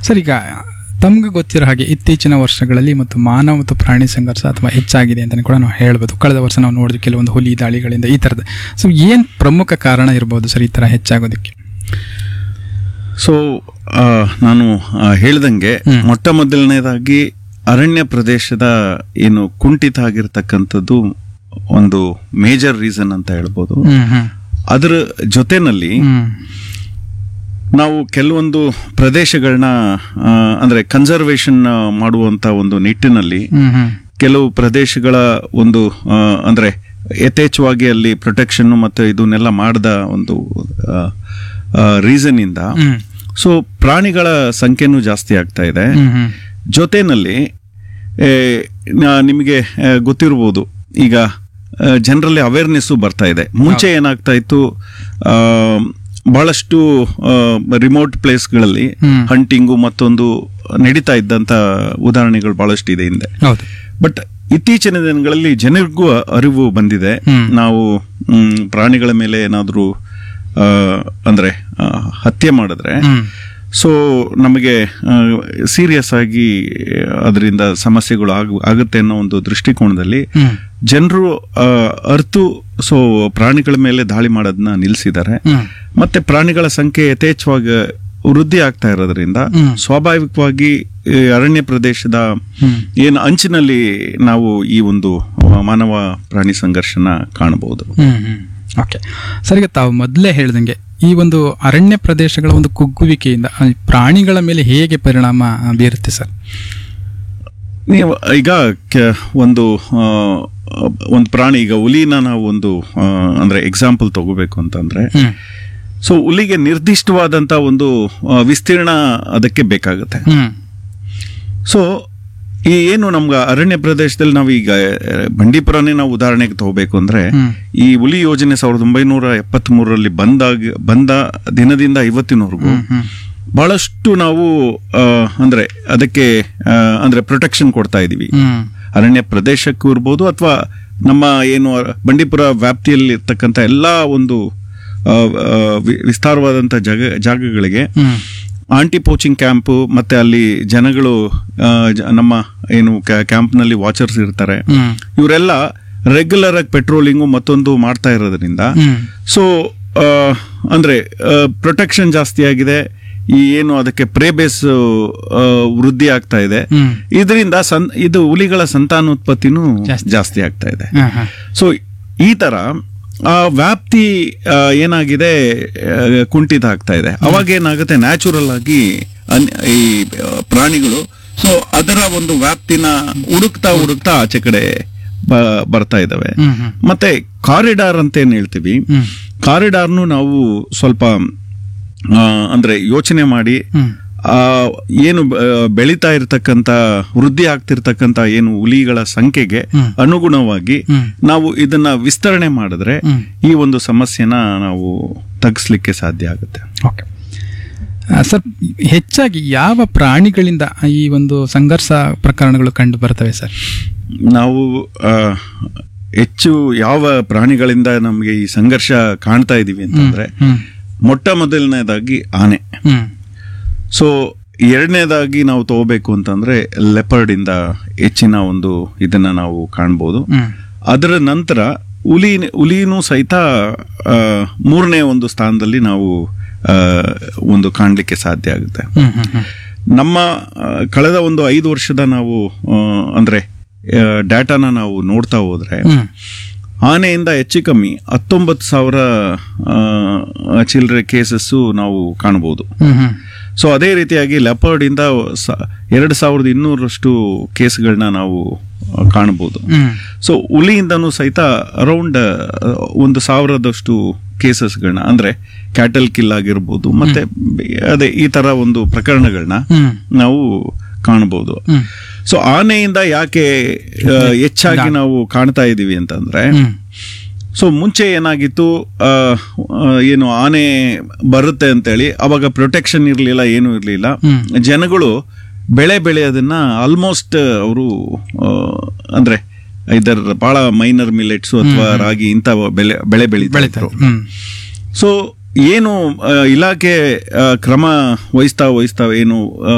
Sir ಈಗ ತಮ್ಗೆ ಗೊತ್ತಿರೋ ಹಾಗೆ ಇತ್ತೀಚಿನ ವರ್ಷಗಳಲ್ಲಿ ಮತ್ತು ಮಾನವ ಮತ್ತು ಪ್ರಾಣಿ ಸಂಘರ್ಷ ಅಥವಾ ಹೆಚ್ಚಾಗಿದೆ ಅಂತಲೇ ಕೂಡ ನಾವು ಹೇಳ್ಬೋದು ಕಳೆದ ವರ್ಷ ನಾವು ನೋಡಿದ್ವಿ ಕೆಲವೊಂದು ಹುಲಿ ದಾಳಿಗಳಿಂದ ಈ ಥರದ ಸೊ ಏನು ಪ್ರಮುಖ ಕಾರಣ ಇರ್ಬೋದು ಸರ್ ಈ ಥರ ಹೆಚ್ಚಾಗೋದಕ್ಕೆ ಸೊ ನಾನು ಆ, ಹೇಳ್ದಂಗೆ ಹ್ಮ್. ಮೊಟ್ಟ ಮೊದಲನೇದಾಗಿ ಅರಣ್ಯ ಪ್ರದೇಶದ ಏನು ಕುಂಠಿತ ಆಗಿರ್ತಕ್ಕಂಥದ್ದು ಒಂದು ಮೇಜರ್ ರೀಸನ್ ಅಂತ ಹೇಳ್ಬೋದು ಹ್ಮ್ ಹ್ಮ್ ಅದರ ಜೊತೆನಲ್ಲಿ ಹ್ಮ್ ನಾವು ಕೆಲವೊಂದು ಪ್ರದೇಶಗಳನ್ನ ಆ, ಅಂದ್ರೆ ಕನ್ಸರ್ವೇಷನ್ ಮಾಡುವಂತ ಒಂದು ನಿಟ್ಟಿನಲ್ಲಿ ಹ್ಮ್ ಹ್ಮ್ ಕೆಲವು ಪ್ರದೇಶಗಳ ಒಂದು ಆ, ಅಂದ್ರೆ ಯಥೇಚ್ಛವಾಗಿ ಅಲ್ಲಿ ಪ್ರೊಟೆಕ್ಷನ್ ಮತ್ತು ಇದನ್ನೆಲ್ಲ ಮಾಡದ ಒಂದು ರೀಸನ್ ಇಂದ ಹ್ಮ್ ಸೊ ಪ್ರಾಣಿಗಳ ಸಂಖ್ಯೆನೂ ಜಾಸ್ತಿ ಆಗ್ತಾ ಇದೆ ಹ್ಮ್ ಹ್ಮ್ ಜೊತೆನಲ್ಲಿ ಏ, ನಾ- ನಿಮಗೆ ಆ, ಗೊತ್ತಿರ್ಬೋದು ಈಗ ಜನರಲ್ಲಿ ಅವೇರ್ನೆಸ್ಸು ಬರ್ತಾ ಇದೆ ಮುಂಚೆ ಏನಾಗ್ತಾ ಇತ್ತು ಆ, ಬಹಳಷ್ಟು ರಿಮೋಟ್ ಪ್ಲೇಸ್ಗಳಲ್ಲಿ ಹ್ಮ್. ಹಂಟಿಂಗು ಮತ್ತೊಂದು ನಡೀತಾ ಇದ್ದಂತ ಉದಾಹರಣೆಗಳು ಬಹಳಷ್ಟು ಇದೆ ಹಿಂದೆ ಹೌದು ಬಟ್ ಇತ್ತೀಚಿನ ದಿನಗಳಲ್ಲಿ ಜನರಿಗೂ ಅರಿವು ಬಂದಿದೆ ಹ್ಮ್. ನಾವು ಮ್, ಪ್ರಾಣಿಗಳ ಮೇಲೆ ಏನಾದರೂ ಅಂದ್ರೆ ಆ, ಹತ್ಯೆ ಮಾಡಿದ್ರೆ ಹ್ಮ್ ಸೊ ನಮಗೆ ಸೀರಿಯಸ್ ಆಗಿ ಅದರಿಂದ ಸಮಸ್ಯೆಗಳು ಆಗ ಆಗುತ್ತೆ ಅನ್ನೋ ಒಂದು ದೃಷ್ಟಿಕೋನದಲ್ಲಿ ಹ್ಮ್ ಜನರು ಅರ್ತು ಸೊ ಪ್ರಾಣಿಗಳ ಮೇಲೆ ದಾಳಿ ಮಾಡೋದನ್ನ ನಿಲ್ಲಿಸಿದ್ದಾರೆ ಹ್ಮ್ ಮತ್ತೆ ಪ್ರಾಣಿಗಳ ಸಂಖ್ಯೆ ಯಥೇಚ್ಛವಾಗಿ ವೃದ್ಧಿ ಆಗ್ತಾ ಇರೋದ್ರಿಂದ ಹ್ಮ್. ಸ್ವಾಭಾವಿಕವಾಗಿ ಈ ಅರಣ್ಯ ಪ್ರದೇಶದ ಹ್ಮ್ ಏನು ಅಂಚಿನಲ್ಲಿ ನಾವು ಈ ಒಂದು ಮಾನವ ಪ್ರಾಣಿ ಸಂಘರ್ಷನ ಕಾಣಬಹುದು ಹ್ಮ್ ಹ್ಮ್ ಓಕೆ ಸರ್ ಈಗ ತಾವು ಮೊದಲೇ ಹೇಳ್ದಂಗೆ ಈ ಒಂದು ಅರಣ್ಯ ಪ್ರದೇಶಗಳ ಒಂದು ಕುಗ್ಗುವಿಕೆಯಿಂದ ಆ, ಪ್ರಾಣಿಗಳ ಮೇಲೆ ಹೇಗೆ ಪರಿಣಾಮ ಬೀರುತ್ತೆ ಸರ್ ನೀವು ಈಗ ಕೆ- ಒಂದು ಆ, ಒಂದು ಪ್ರಾಣಿ ಈಗ ಹುಲಿನ ನಾವು ಒಂದು ಆ, ಅಂದ್ರೆ ಎಕ್ಸಾಂಪಲ್ ತಗೋಬೇಕು ಅಂತಂದ್ರೆ ಹ್ಮ್ ಸೊ ಹುಲಿಗೆ ನಿರ್ದಿಷ್ಟವಾದಂತ ಒಂದು ಆ, ವಿಸ್ತೀರ್ಣ ಅದಕ್ಕೆ ಬೇಕಾಗುತ್ತೆ ಹ್ಮ್ ಸೊ ಈ ಏನು ನಮ್ಗೆ ಅರಣ್ಯ ಪ್ರದೇಶದಲ್ಲಿ ನಾವು ಈಗ ಆ, ಬಂಡೀಪುರನೇ ನಾವು ಉದಾಹರಣೆಗೆ ತಗೋಬೇಕು ಅಂದ್ರೆ ಹ್ಮ್. ಈ ಹುಲಿ ಯೋಜನೆ ಸಾವಿರದ ಒಂಬೈನೂರ ಎಪ್ಪತ್ತ್ ಮೂರರಲ್ಲಿ ಬಂದಾಗ ಬಂದ ದಿನದಿಂದ ಇವತ್ತಿನವರೆಗೂ ಹ್ಮ್ ಹ್ಮ್ ಬಹಳಷ್ಟು ನಾವು ಆ, ಅಂದ್ರೆ ಅದಕ್ಕೆ ಆ, ಅಂದ್ರೆ ಪ್ರೊಟೆಕ್ಷನ್ ಕೊಡ್ತಾ ಇದೀವಿ ಹ್ಮ್ ಅರಣ್ಯ ಪ್ರದೇಶಕ್ಕೂ ಇರ್ಬೋದು ಅಥವಾ ನಮ್ಮ ಏನು ಅರ- ಬಂಡೀಪುರ ವ್ಯಾಪ್ತಿಯಲ್ಲಿ ಇರ್ತಕ್ಕಂಥ ಎಲ್ಲಾ ಒಂದು ಆ, ಆ, ವಿ- ವಿಸ್ತಾರವಾದಂಥ ಜಾಗ ಜಾಗಗಳಿಗೆ ಹ್ಮ್ ಆಂಟಿ ಪೋಚಿಂಗ್ ಕ್ಯಾಂಪ್ ಮತ್ತೆ ಅಲ್ಲಿ ಜನಗಳು ಆ, ಜ- ನಮ್ಮ ಏನು ಕ್ಯಾಂಪ್ನಲ್ಲಿ ವಾಚರ್ಸ್ ಇರ್ತಾರೆ ಹ್ಮ್ ಇವರೆಲ್ಲ ರೆಗ್ಯುಲರ್ ಆಗಿ ಪೆಟ್ರೋಲಿಂಗು ಮತ್ತೊಂದು ಮಾಡ್ತಾ ಇರೋದ್ರಿಂದ ಹ್ಮ್ ಸೊ ಅಂದ್ರೆ ಪ್ರೊಟೆಕ್ಷನ್ ಜಾಸ್ತಿ ಆಗಿದೆ ಈ ಏನು ಅದಕ್ಕೆ ಪ್ರೇ ಬೇಸ್ ವೃದ್ಧಿ ಆಗ್ತಾ ಇದೆ ಹ್ಮ್ ಇದರಿಂದ ಸನ್ ಇದು ಹುಲಿಗಳ ಸಂತಾನೋತ್ಪತ್ತಿನೂ ಜಾಸ್ತಿ. ಜಾಸ್ತಿ ಆಗ್ತಾ ಇದೆ ಹಾ, ಹಾ. ಸೊ ಈ ತರ ಆ ವ್ಯಾಪ್ತಿ ಆ, ಏನಾಗಿದೆ ಆ, ಕುಂಠಿತ ಆಗ್ತಾ ಇದೆ ಅವಾಗ ಏನಾಗುತ್ತೆ ನ್ಯಾಚುರಲ್ ಆಗಿ ಅನ್- ಈ ಆ, ಪ್ರಾಣಿಗಳು ಸೊ ಅದರ ಒಂದು ವ್ಯಾಪ್ತಿನ ಹುಡುಕ್ತಾ ಹುಡುಕ್ತಾ ಆಚೆ ಕಡೆ ಬ- ಬರ್ತಾ ಇದಾವೆ ಹ್ಮ್ ಹ್ಮ್ ಮತ್ತೆ ಕಾರಿಡಾರ್ ಅಂತ ಏನ್ ಹೇಳ್ತೀವಿ ಹ್ಮ್ ಕಾರಿಡಾರ್ನು ನಾವು ಸ್ವಲ್ಪ ಆ, ಅಂದ್ರೆ ಯೋಚನೆ ಮಾಡಿ ಹ್ಮ್ ಆ ಏನು ಆ, ಬೆಳೀತಾ ಇರತಕ್ಕಂತ ವೃದ್ಧಿ ಆಗ್ತಿರ್ತಕ್ಕಂತ ಏನು ಹುಲಿಗಳ ಸಂಖ್ಯೆಗೆ ಹ್ಮ್. ಅನುಗುಣವಾಗಿ ಹ್ಮ್. ನಾವು ಇದನ್ನ ವಿಸ್ತರಣೆ ಮಾಡಿದ್ರೆ ಹ್ಮ್. ಈ ಒಂದು ಸಮಸ್ಯೆನ ನಾವು ತಗ್ಸ್ಲಿಕ್ಕೆ ಸಾಧ್ಯ ಆಗುತ್ತೆ ಓಕೆ ಆ, ಸರ್ ಹೆಚ್ಚಾಗಿ ಯಾವ ಪ್ರಾಣಿಗಳಿಂದ ಈ ಒಂದು ಸಂಘರ್ಷ ಪ್ರಕರಣಗಳು ಕಂಡು ಬರ್ತವೆ ಸರ್ ನಾವು ಆ, ಹೆಚ್ಚು ಯಾವ ಪ್ರಾಣಿಗಳಿಂದ ನಮಗೆ ಈ ಸಂಘರ್ಷ ಕಾಣ್ತಾ ಇದೀವಿ ಅಂತಂದ್ರೆ ಹ್ಮ್ ಮೊಟ್ಟ ಮೊದಲನೇದಾಗಿ ಆನೆ ಹ್ಮ್ ಸೊ ಎರಡನೇದಾಗಿ ನಾವು ತಗೋಬೇಕು ಅಂತಂದ್ರೆ ಲೆಪರ್ಡ್ ಇಂದ ಹೆಚ್ಚಿನ ಒಂದು ಇದನ್ನ ನಾವು ಕಾಣ್ಬೋದು ಹ್ಮ್ ಅದರ ನಂತರ ಹುಲಿ ಹುಲಿನೂ ಸಹಿತ ಆ, ಮೂರನೇ ಒಂದು ಸ್ಥಾನದಲ್ಲಿ ನಾವು ಆ, ಒಂದು ಕಾಣಲಿಕ್ಕೆ ಸಾಧ್ಯ ಆಗುತ್ತೆ ಹ್ಮ್ ಹ್ಮ್ ಹ್ಮ್ ನಮ್ಮ ಆ, ಕಳೆದ ಒಂದು ಐದು ವರ್ಷದ ನಾವು ಆ, ಅಂದ್ರೆ ಡಾಟಾನ ನಾವು ನೋಡ್ತಾ ಹೋದ್ರೆ ಹ್ಮ್ ಆನೆಯಿಂದ ಹೆಚ್ಚು ಕಮ್ಮಿ ಹತ್ತೊಂಬತ್ತು ಸಾವಿರ ಚಿಲ್ಲರೆ ಕೇಸಸ್ಸು ನಾವು ಕಾಣಬಹುದು ಹ್ಮ್ ಹ್ಮ್ ಸೊ ಅದೇ ರೀತಿಯಾಗಿ ಲೆಪರ್ಡ್ ಇಂದ ಸ- ಎರಡು ಸಾವಿರದ ಇನ್ನೂರಷ್ಟು ಕೇಸ್ಗಳನ್ನ ನಾವು ಆ, ಕಾಣಬಹುದು ಹ್ಮ್ ಸೊ ಹುಲಿಯಿಂದನೂ ಸಹಿತ ಅರೌಂಡ್ ಒಂದು ಸಾವಿರದಷ್ಟು ಕೇಸಸ್ಗಳನ್ನ ಅಂದ್ರೆ ಕ್ಯಾಟಲ್ ಕಿಲ್ ಆಗಿರ್ಬೋದು ಮತ್ತೆ ಬೆ- ಅದೇ ಈ ತರ ಒಂದು ಪ್ರಕರಣಗಳನ್ನ ಹ್ಮ್ ನಾವು ಕಾಣಬಹುದು ಹ್ಮ್ ಸೊ ಆನೆಯಿಂದ ಯಾಕೆ ಆ, ಹೆಚ್ಚಾಗಿ ನಾವು ಕಾಣ್ತಾ ಇದೀವಿ ಅಂತಂದ್ರೆ ಹ್ಮ್ ಸೊ ಮುಂಚೆ ಏನಾಗಿತ್ತು ಆ, ಆ, ಏನು ಆನೆ ಬರುತ್ತೆ ಅಂತೇಳಿ ಅವಾಗ ಪ್ರೊಟೆಕ್ಷನ್ ಇರಲಿಲ್ಲ ಏನೂ ಇರಲಿಲ್ಲ ಹ್ಮ್. ಜನಗಳು ಬೆಳೆ ಬೆಳೆಯೋದನ್ನ ಆಲ್ಮೋಸ್ಟ್ ಅವರು ಅಂದ್ರೆ ಇದರ ಬಹಳ ಮೈನರ್ ಮಿಲೆಟ್ಸ್ ಅಥವಾ ರಾಗಿ ಇಂಥ ಬೆಳೆ ಬೆಳೆ ಬೆಳೀತಾ ಬೆಳಿತಾರೆ ಇದ್ರು ಹ್ಮ್ ಸೊ ಏನು ಆ, ಇಲಾಖೆ ಆ, ಕ್ರಮ ವಹಿಸ್ತಾ ವಹಿಸ್ತಾ ಏನು ಆ,